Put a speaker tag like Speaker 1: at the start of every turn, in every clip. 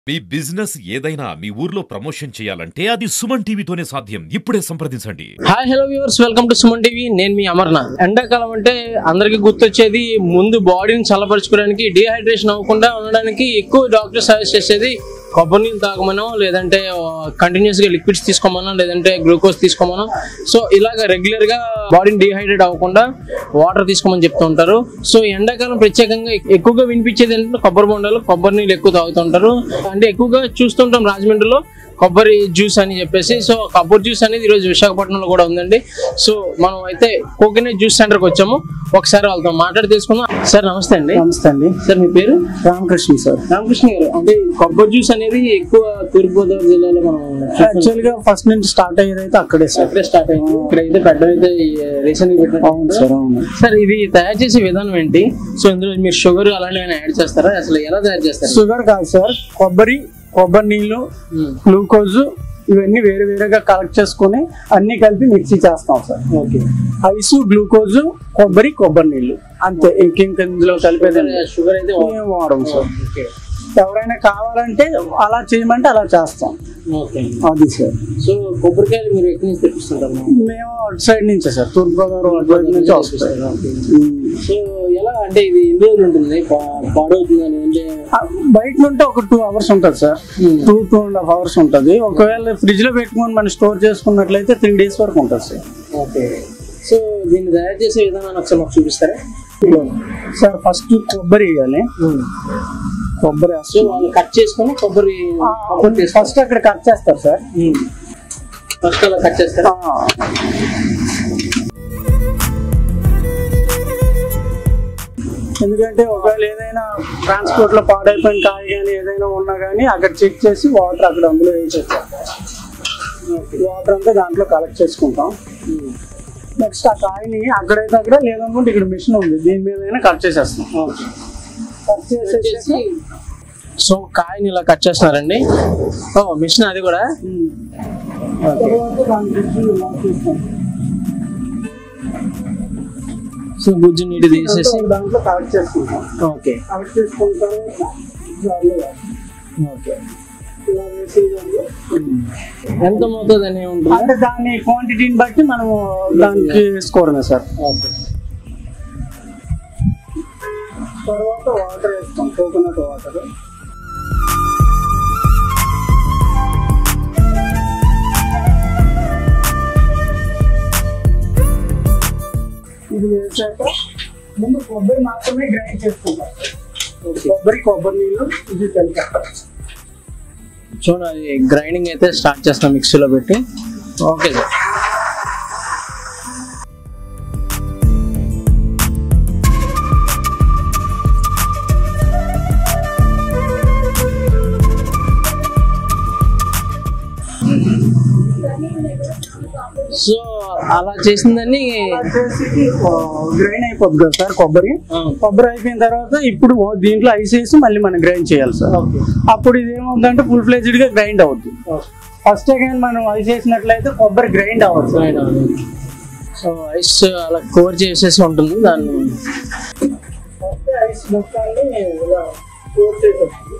Speaker 1: మీ business ఏదైనా మీ ఊర్లో promotion చేయాలంటే అది సుమన్ టీవీతోనే సాధ్యం ఇప్పుడే సంప్రదించండి
Speaker 2: hi hello viewers welcome to Suman TV నేను మీ అమర్నాథ్ ఎండాకాలం అంటే అందరికి గుర్తొచ్చేది ముందు బాడీని చల్లపరచుకోవడానికి డిహైడ్రేషన్ అవ్వకుండా ఉండడానికి ఎక్కువ డాక్టర్ సజెస్ట్ చేసేది కొబ్బరి నీళ్ళు తాగమనో లేదంటే కంటిన్యూస్ గా లిక్విడ్స్ తీసుకోమనో లేదంటే గ్లూకోజ్ తీసుకోమనో సో ఇలాగ రెగ్యులర్ గా బాడీని డిహైడ్రేట్ అవ్వకుండా వాటర్ తీసుకోమని చెప్తూ ఉంటారు సో ఎండాకాలం ప్రత్యేకంగా ఎక్కువగా వినిపించేది ఏంటంటే కొబ్బరి బొండాలు కొబ్బరి నీళ్ళు ఎక్కువ తాగుతుంటారు అంటే ఎక్కువగా చూస్తుంటాం రాజమండ్రిలో కొబ్బరి జ్యూస్ అని చెప్పేసి సో కొబ్బరి జ్యూస్ అనేది ఈరోజు విశాఖపట్నంలో కూడా ఉందండి సో మనం అయితే కోకోనట్ జ్యూస్ సెంటర్కి వచ్చాము ఒకసారి వాళ్ళతో మాట్లాడి తెలుసుకుందాం సార్ నమస్తే అండి
Speaker 3: నమస్తే అండి
Speaker 2: సార్ మీ పేరు
Speaker 3: రామకృష్ణ సార్
Speaker 2: రామకృష్ణ గారు అంటే ఈ కొబ్బరి జ్యూస్ అనేది ఎక్కువ తూర్పుగోదావరి జిల్లాలో మనం
Speaker 3: యాక్చువల్ గా ఫస్ట్ నుంచి స్టార్ట్ అయ్యేది అయితే అక్కడే సార్
Speaker 2: అక్కడే స్టార్ట్ అయింది ఇక్కడైతే పెట్టడం అయితే రీసెంట్ గా
Speaker 3: అవును సార్ అవును
Speaker 2: సార్ ఇది తయారు చేసే విధానం ఏంటి సో ఇందులో మీరు షుగర్ అలాంటివి యాడ్ చేస్తారా అసలు ఎలా తయారు చేస్తారు
Speaker 3: షుగర్ కాదు సార్ కొబ్బరి కొబ్బరి నీళ్ళు గ్లూకోజ్ ఇవన్నీ వేరే వేరేగా కలెక్ట్ చేసుకొని అన్ని కలిపి మిక్సీ చేస్తాం సార్
Speaker 2: ఓకే
Speaker 3: ఐసు గ్లూకోజ్ కొబ్బరి కొబ్బరి నీళ్ళు అంతే ఇంకేం ఇందులో కలిపేది
Speaker 2: షుగర్ అయితే
Speaker 3: ఏం వాడము సార్
Speaker 2: ఓకే
Speaker 3: ఎవరైనా కావాలంటే అలా చేయమంటే అలా చేస్తాం
Speaker 2: ఓకే
Speaker 3: అది సార్
Speaker 2: సో కొబ్బరికాయలు మీరు ఎక్కడి నుంచి తెప్పిస్తుంటారు
Speaker 3: మేము అటు సైడ్ నుంచే సార్ తూర్పుగోదావరి అటు వైపు నుంచి వస్తాయి ఉమ్.
Speaker 2: సో ఎలా అంటే ఇది ఎన్ని రోజులు ఉంటుంది పా- పాడవుతుంది అని అంటే
Speaker 3: ఆ, బయట నుండి ఒక టూ అవర్స్ ఉంటుంది sir two two and half hours ఉంటుంది ఒకవేళ ఫ్రిడ్జ్ లో పెట్టుకొని మనం స్టోర్ చేసుకున్నట్లయితే త్రీ డేస్ వరకు ఉంటుంది సార్
Speaker 2: ఓకే సో దీన్ని తయారు చేసే విధానాన్ని ఒకసారి మాకు చూపిస్తారా
Speaker 3: సార్ ఫస్ట్ కొబ్బరి వేయాలి కొబ్బరి
Speaker 2: సో వాళ్ళు కట్ చేసుకొని కొబ్బరి కొబ్బరి తీస్తారు
Speaker 3: ఫస్ట్ అక్కడ కట్ చేస్తారు సార్
Speaker 2: ఫస్ట్ అలా కట్ చేస్తారా
Speaker 3: ఆ, ఎందుకంటే ఒకవేళ ఏదైనా ట్రాన్స్పోర్ట్ లో పాడైపోయిన కాయ కానీ ఏదైనా ఉన్నా కానీ అక్కడ చెక్ చేసి వాటర్ అక్కడ అందులో వేసేస్తాం వాటర్ అంతా దాంట్లో కలెక్ట్ చేసుకుంటాం నెక్స్ట్ ఆ కాయని అక్కడైతే అక్కడ లేదనుకుంటే ఇక్కడ మిషన్ ఉంది దీని మీద కట్ చేసేస్తాం కట్ చేసేసి
Speaker 2: సో కాయని ఇలా కట్ చేస్తున్నారండి ఓ మిషన్ అది కూడా
Speaker 3: తర్వాత దాని గుజ్జు ఇలా తీస్తాం.
Speaker 2: సో గుజ్జు నీటి తీసేసి
Speaker 3: దాంట్లో కలెక్ట్ చేసుకుంటాం
Speaker 2: ఓకే
Speaker 3: కలెక్ట్ చేసుకున్న తర్వాత జార్లో వేస్తాం.
Speaker 2: ఓకే
Speaker 3: ఇలా వేసి దాంట్లో
Speaker 2: ఎంత మోతాదు అని ఉంటుంది
Speaker 3: అంటే దాని క్వాంటిటీని బట్టి మనము దానికి వేసుకోవడమే సార్
Speaker 2: ఓకే
Speaker 3: తర్వాత వాటర్ వేస్తాం కోకోనట్ వాటర్ ఇది వేసాక ముందు కొబ్బరి మాత్రమే గ్రైండ్ చేసుకుంటాం కొబ్బరి కొబ్బరి నీళ్ళు ఇది కలిపి
Speaker 2: చూడండి గ్రైండింగ్ అయితే స్టార్ట్ చేస్తాం మిక్సీలో పెట్టి ఓకే సార్ సో అలా చేసిందని
Speaker 3: చేసి గ్రైండ్ అయిపోద్ది కదా సార్ కొబ్బరి కొబ్బరి అయిపోయిన తర్వాత ఇప్పుడు దీంట్లో ఐస్ వేసి మళ్ళీ మనం గ్రైండ్ చేయాలి సార్ అప్పుడు ఇది ఏమవుతుందంటే ఫుల్ ఫ్లెజ్డ్ గా గ్రైండ్ అవుతుంది ఫస్ట్ అగైన్ మనం ఐస్ వేసినట్లయితే కొబ్బరి గ్రైండ్ అవ్వదు సార్
Speaker 2: సో ఐస్ అలా కోర్ చేసేసి ఉంటుంది దాన్ని
Speaker 3: ఫస్ట్ ఐస్ మొత్తాన్ని ఇలా కోట్ చేసేస్తుంది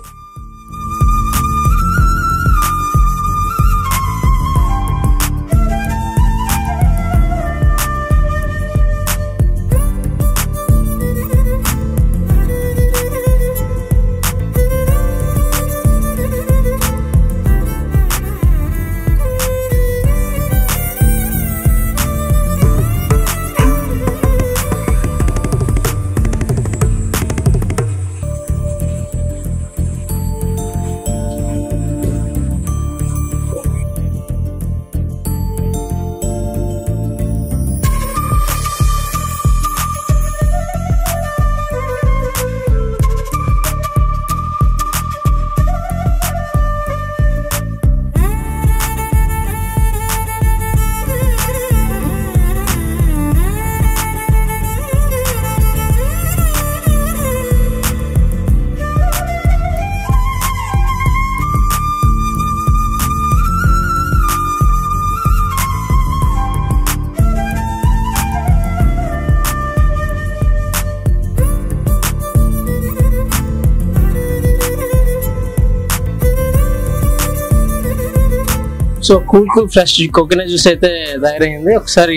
Speaker 2: so cool cool fresh coconut juice అయితే తయారైంది ఒకసారి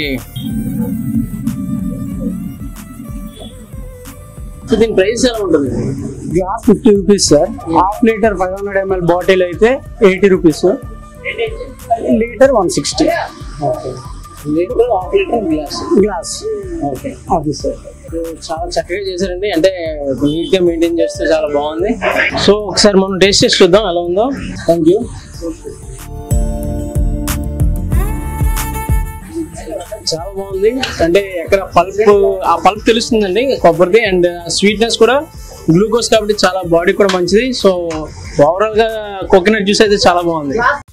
Speaker 2: సో దీని ప్రైస్ ఎలా ఉంటుంది
Speaker 3: glass fifty rupees sir half litre five hundred ML bottle అయితే eighty rupees litre one sixty
Speaker 2: litre half litre glass
Speaker 3: glass
Speaker 2: okay
Speaker 3: అది సార్
Speaker 2: చాలా చక్కగా చేశారండి అంటే నీట్ గా మెయింటైన్ చేస్తే చాలా బాగుంది సో ఒకసారి మనం టేస్ట్ చేసి చూద్దాం ఎలా ఉందో థ్యాంక్ యూ చాలా బాగుంది అంటే ఎక్కడ పల్ప్ ఆ పల్ప్ తెలుస్తుందండి కొబ్బరిది అండ్ స్వీట్నెస్ కూడా గ్లూకోజ్ కాబట్టి చాలా బాడీ కూడా మంచిది సో ఓవరాల్ గా కోకోనట్ జ్యూస్ అయితే చాలా బాగుంది